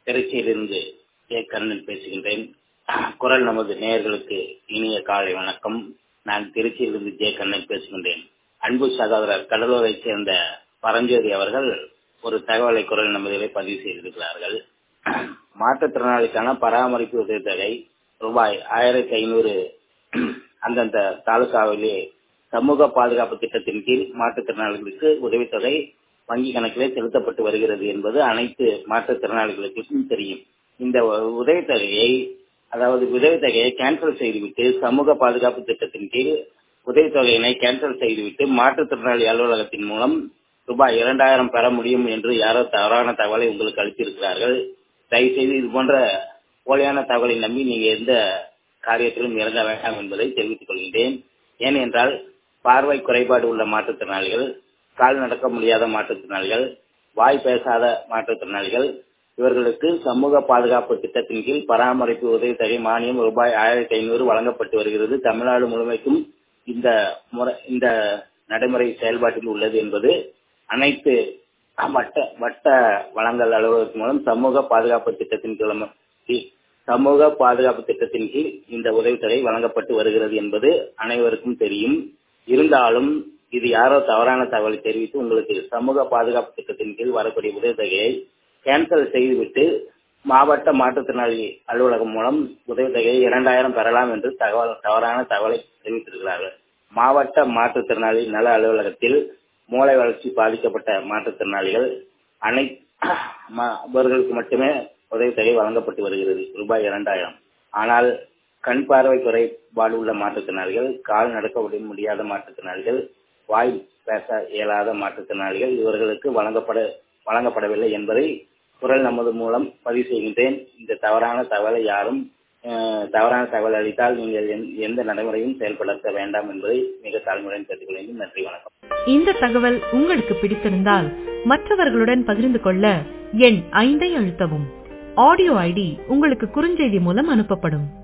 திருச்சியிலிருந்து ஏ கண்ணன் பேசுகின்றேன் குரல் நமது நேயர்களுக்கு இனிய காலை வணக்கம் நான் திருச்சியிலிருந்து ஜே கண்ணன் பேசுகின்றேன் அன்பு சகோதரர் கடலூரை சேர்ந்த பரஞ்சோதி அவர்கள் ஒரு தகவலை குரல் நமதிலே பதிவு செய்திருக்கிறார்கள் மாற்றுத்திறனாளிக்கான பராமரிப்பு உதவித்தொகை ரூபாய் ஆயிரத்தி ஐநூறு அந்தந்த தாலுகாவிலே சமூக பாதுகாப்பு திட்டத்தின் கீழ் மாற்றுத்திறனாளிகளுக்கு உதவித்தொகை வங்கி கணக்கிலே செலுத்தப்பட்டு வருகிறது என்பது அனைத்து மாற்றுத்திறனாளிகளுக்கும் தெரியும் இந்த உதவித்தொகையை அதாவது உதவித்தொகையை கேன்சல் செய்துவிட்டு சமூக பாதுகாப்பு திட்டத்தின் கீழ் உதவித்தொகையினை கேன்சல் செய்துவிட்டு மாற்றுத்திறனாளி அலுவலகத்தின் மூலம் ரூபாய் இரண்டாயிரம் பெற முடியும் என்று யாரோ தவறான தகவலை உங்களுக்கு அளித்திருக்கிறார்கள் தயவுசெய்து இது போன்ற போலியான தகவலை நம்பி நீங்க எந்த காரியத்திலும் இறங்க வேண்டாம் என்பதை தெரிவித்துக் கொள்கின்றேன் ஏனென்றால் பார்வை குறைபாடு உள்ள மாற்றுத்திறனாளிகள் கால் நடக்க முடியாத மாற்றுத்திறனாளிகள் வாய் பேசாத மாற்றுத்திறனாளிகள் இவர்களுக்கு சமூக பாதுகாப்பு திட்டத்தின் கீழ் பராமரிப்பு உதவித்தொகை மானியம் ரூபாய் ஆயிரத்தி ஐநூறு வழங்கப்பட்டு வருகிறது தமிழ்நாடு முழுமைக்கும் இந்த முறை இந்த நடைமுறை செயல்பாட்டில் உள்ளது என்பது அனைத்து வட்ட வட்ட வழங்கல் அலுவலகத்தின் மூலம் சமூக பாதுகாப்பு திட்டத்தின் கீழ் சமூக பாதுகாப்பு திட்டத்தின் கீழ் இந்த உதவித்தொகை வழங்கப்பட்டு வருகிறது என்பது அனைவருக்கும் தெரியும் இருந்தாலும் இது யாரோ தவறான தகவலை தெரிவித்து உங்களுக்கு சமூக பாதுகாப்பு திட்டத்தின் கீழ் வரக்கூடிய உதவித்தொகையை கேன்சல் செய்துவிட்டு மாவட்ட மாற்றுத்திறனாளி அலுவலகம் மூலம் உதவித்தொகையை இரண்டாயிரம் பெறலாம் என்று தகவல் தவறான தகவலை தெரிவித்திருக்கிறார்கள் மாவட்ட மாற்றுத்திறனாளி நல அலுவலகத்தில் மூளை வளர்ச்சி பாதிக்கப்பட்ட மாற்றுத்திறனாளிகள் அனைவர்களுக்கு மட்டுமே உதவித்தொகை வழங்கப்பட்டு வருகிறது ரூபாய் இரண்டாயிரம் ஆனால் கண் பார்வை குறைபாடு உள்ள மாற்றுத்திறனாளிகள் கால் நடக்க முடியாத மாற்றுத்திறனாளிகள் வாய் பேச இயலாத மாற்றுத்திறனாளிகள் இவர்களுக்கு வழங்கப்பட வழங்கப்படவில்லை என்பதை குரல் நமது மூலம் பதிவு செய்கின்றேன் இந்த தவறான தகவலை யாரும் தவறான தகவல் அளித்தால் நீங்கள் எந்த நடைமுறையும் செயல்படுத்த வேண்டாம் என்பதை மிக தாழ்மையுடன் கேட்டுக்கொள்கிறேன் நன்றி வணக்கம் இந்த தகவல் உங்களுக்கு பிடித்திருந்தால் மற்றவர்களுடன் பகிர்ந்து கொள்ள எண் ஐந்தை அழுத்தவும் ஆடியோ ஐடி உங்களுக்கு குறுஞ்செய்தி மூலம் அனுப்பப்படும்